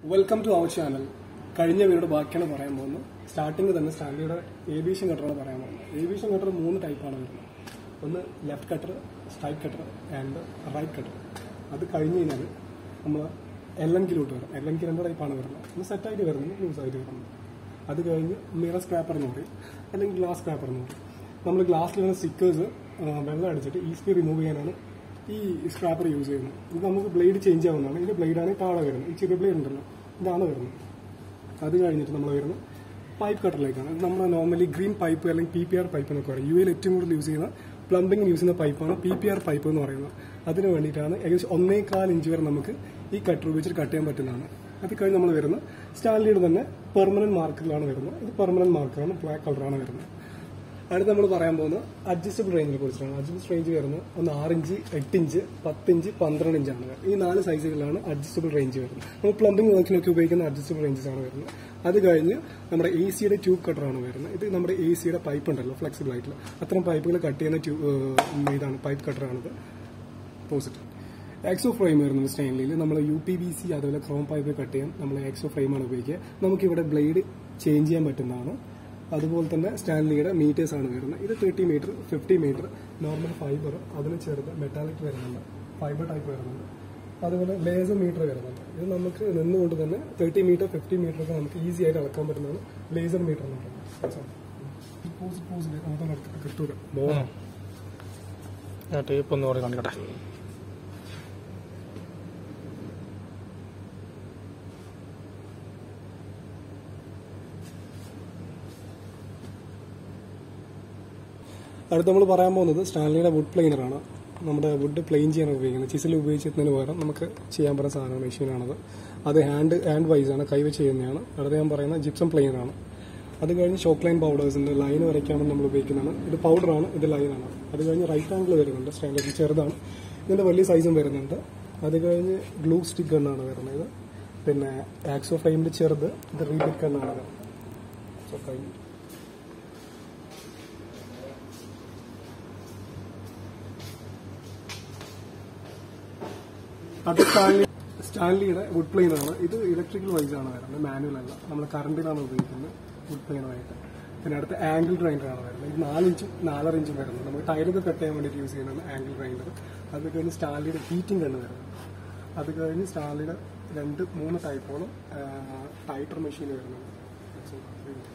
welcome to our channel കഴിഞ്ഞ video ബാക്കിയാണ് പറയാൻ പോകുന്നത് സ്റ്റാർട്ടിങ് തന്നെ സ്റ്റാൻലിയുടെ ഏവിയേഷൻ കട്ടറാണ് പറയാൻ പോകുന്നത് ഏവിയേഷൻ കട്ടർ മൂന്ന് ടൈപ്പാണ് വരുന്നത് ഒന്ന് left cutter straight cutter and right cutter അത് കഴിഞ്ഞ് കഴിഞ്ഞാൽ നമ്മൾ എൽ എൻ കിലോട്ട് വരും എൽ എൻ കിലോൻ്റെ ടൈപ്പാണ് വരുന്നത് ഒന്ന് സെറ്റായിട്ട് വരുന്നത് ലൂസായിട്ട് വരുന്നത് അത് കഴിഞ്ഞ് മിറർ സ്ക്രാപ്പർ എന്ന് പറയും അല്ലെങ്കിൽ ഗ്ലാസ് സ്ക്രാപ്പർ എന്ന് പറയും നമ്മൾ ഗ്ലാസ്സിൽ വരുന്ന സ്റ്റിക്കേഴ്സ് വെള്ളം അടിച്ചിട്ട് ഈസിലി റിമൂവ് ചെയ്യാനാണ് ഈ സ്ക്രാപ്പർ യൂസ് ചെയ്യുന്നത് ഇത് നമുക്ക് ബ്ലേഡ് ചേഞ്ച് ആവുന്നതാണ് ഇതിന്റെ ബ്ലേഡാണ് താഴെ വരുന്നത് ഈ ചെറിയ ബ്ലേഡ് ഉണ്ടല്ലോ ഇതാണ് വരുന്നത് അത് കഴിഞ്ഞിട്ട് നമ്മൾ വരുന്നത് പൈപ്പ് കട്ടറിലേക്കാണ് ഇത് നമ്മൾ നോർമലി ഗ്രീൻ പൈപ്പ് അല്ലെങ്കിൽ പി പി ആർ പൈപ്പ് എന്നൊക്കെ പറയും യു എയിൽ ഏറ്റവും കൂടുതൽ യൂസ് ചെയ്യുന്ന പ്ലംബിംഗ് യൂസ് ചെയ്യുന്ന പൈപ്പാണ് പി പി ആർ പൈപ്പ് എന്ന് പറയുന്നത് അതിന് വേണ്ടിയിട്ടാണ് ഏകദേശം ഒന്നേകാൽ ഇഞ്ച് വരെ നമുക്ക് ഈ കട്ടർ ഉപയോഗിച്ചിട്ട് കട്ട് ചെയ്യാൻ പറ്റുന്നതാണ് അത് കഴിഞ്ഞ് നമ്മൾ വരുന്നത് സ്റ്റാൻലിയുടെ തന്നെ പെർമനന്റ് മാർക്കറിലാണ് വരുന്നത് ഇത് പെർമനന്റ് മാർക്കറാണ് ബ്ലാക്ക് കളറാണ് വരുന്നത് അടുത്ത് നമ്മൾ പറയാൻ പോകുന്നത് അഡ്ജസ്റ്റബിൾ റേഞ്ചിനെ കുറിച്ചാണ് അഡ്ജസ്റ്റബിൾ റേഞ്ച് വരുന്നത് ഒന്ന് ആറ് ഇഞ്ച് എട്ട് ഇഞ്ച് പത്ത് ഇഞ്ച് പന്ത്രണ്ട് ഇഞ്ചാണ് വരുന്നത് ഈ നാല് സൈസുകളിലാണ് അഡ്ജസ്റ്റബിൾ റേഞ്ച് വരുന്നത് നമ്മൾ പ്ലംബിംഗ് വർക്കിനൊക്കെ ഉപയോഗിക്കുന്ന അഡ്ജസ്റ്റബിൾ റേഞ്ചസ് ആണ് വരുന്നത് അത് കഴിഞ്ഞ് നമ്മുടെ എ സിയുടെ ട്യൂബ് കട്ടറാണ് വരുന്നത് ഇത് നമ്മുടെ എ സിയുടെ പൈപ്പ് ഉണ്ടല്ലോ ഫ്ലെക്സിബിൾ ആയിട്ടുള്ള അത്തരം പൈപ്പുകൾ കട്ട് ചെയ്യുന്ന ട്യൂബ് ഇതാണ് പൈപ്പ് കട്ടറാണിത് പോസിറ്റീവ് എക്സോ ഫ്രെയിം വരുന്നത് സ്റ്റൈനിൽ നമ്മൾ യു പി ബി സി അതുപോലെ ക്രോം പൈപ്പ് കട്ട് ചെയ്യാൻ നമ്മൾ എക്സോ ഫ്രെയിമാണ് ഉപയോഗിക്കുക നമുക്കിവിടെ ബ്ലേഡ് ചേഞ്ച് ചെയ്യാൻ പറ്റുന്നതാണ് അതുപോലെ തന്നെ സ്റ്റാൻലിയുടെ മീറ്റേഴ്സ് ആണ് വരുന്നത് ഇത് thirty metre fifty metre normal fibre അതിന് ചെറുത് മെറ്റാലിക് വരുന്നുണ്ട് ഫൈബർ ടൈപ്പ് വരുന്നുണ്ട് അതുപോലെ ലേസർ മീറ്റർ വരുന്നുണ്ട് ഇത് നമുക്ക് നിന്നുകൊണ്ട് തന്നെ തേർട്ടി മീറ്റർ ഫിഫ്റ്റി മീറ്റർ ഒക്കെ നമുക്ക് ഈസി ആയിട്ട് അളക്കാൻ പറ്റുന്നതാണ് ലേസർ മീറ്റർ എന്ന് പറയുന്നത് പോസ് പോസിൽ നമുക്ക് കിട്ടൂല ഞാൻ ടേപ്പ് ഒന്ന് കൂടെ കാണിക്കട്ടെ അടുത്ത് നമ്മൾ പറയാൻ പോകുന്നത് സ്റ്റാൻലിയുടെ വുഡ് പ്ലെയിനറാണ് നമ്മുടെ വുഡ് പ്ലെയിൻ ചെയ്യാൻ ഉപയോഗിക്കുന്നത് ചിസിൽ ഉപയോഗിച്ചതിന് പകരം നമുക്ക് ചെയ്യാൻ പറ്റുന്ന സാധനമാണ് മെഷീനാണത് അത് ഹാൻഡ് ഹാൻഡ് വൈസ് ആണ് കൈവച്ച് ചെയ്യുന്നതാണ് അടുത്ത ഞാൻ പറയുന്ന ജിപ്സം പ്ലെയിനറാണ് അത് കഴിഞ്ഞ് ഷോക്ക് ലൈൻ പൗഡേഴ്സിന്റെ ലൈൻ വരയ്ക്കാൻ വേണ്ടി നമ്മൾ ഉപയോഗിക്കുന്നതാണ് ഇത് പൗഡറാണ് ഇത് ലൈനാണ് അത് കഴിഞ്ഞ് റൈറ്റ് ആംഗിൾ വരുന്നുണ്ട് സ്റ്റാൻഡേർഡ് ചെറുതാണ് ഇതിന്റെ വലിയ സൈസും വരുന്നുണ്ട് അത് കഴിഞ്ഞ് ഗ്ലൂ സ്റ്റിക്ക് ഗണ്ണാണ് വരുന്നത് പിന്നെ ആക്സോ ഫ്രെയിമിന്റെ ചെറുത് ഇത് റീബിറ്റ് ഗണ്ണാണ് സോ കഴിഞ്ഞു അത് സ്റ്റാൻലി സ്റ്റാൻലിയുടെ വുഡ് പ്ലെയിൻ ആണ് ഇത് ഇലക്ട്രിക്കൽ വൈസ് ആണ് വരുന്നത് മാനുവൽ അല്ല നമ്മൾ കറണ്ടിലാണ് ഉപയോഗിക്കുന്നത് വുഡ് പ്ലെയിനുമായിട്ട് പിന്നെ അടുത്ത ആംഗിൾ ഗ്രൈൻഡർ ആണ് വരുന്നത് ഇത് നാലിഞ്ചും നാലര ഇഞ്ചും വരുന്നത് നമുക്ക് ടൈലൊക്കെ കട്ട് ചെയ്യാൻ വേണ്ടിയിട്ട് യൂസ് ചെയ്യുന്നതാണ് ആംഗിൾ ഗ്രൈൻഡർ അത് കഴിഞ്ഞ് സ്റ്റാൻലിയുടെ ഹീറ്റിംഗ് കണ്ണ് വരുന്നത് അത് കഴിഞ്ഞ് സ്റ്റാൻലിയുടെ രണ്ട് മൂന്ന് ടൈപ്പോളം ടൈറ്റർ മെഷീൻ വരുന്നത്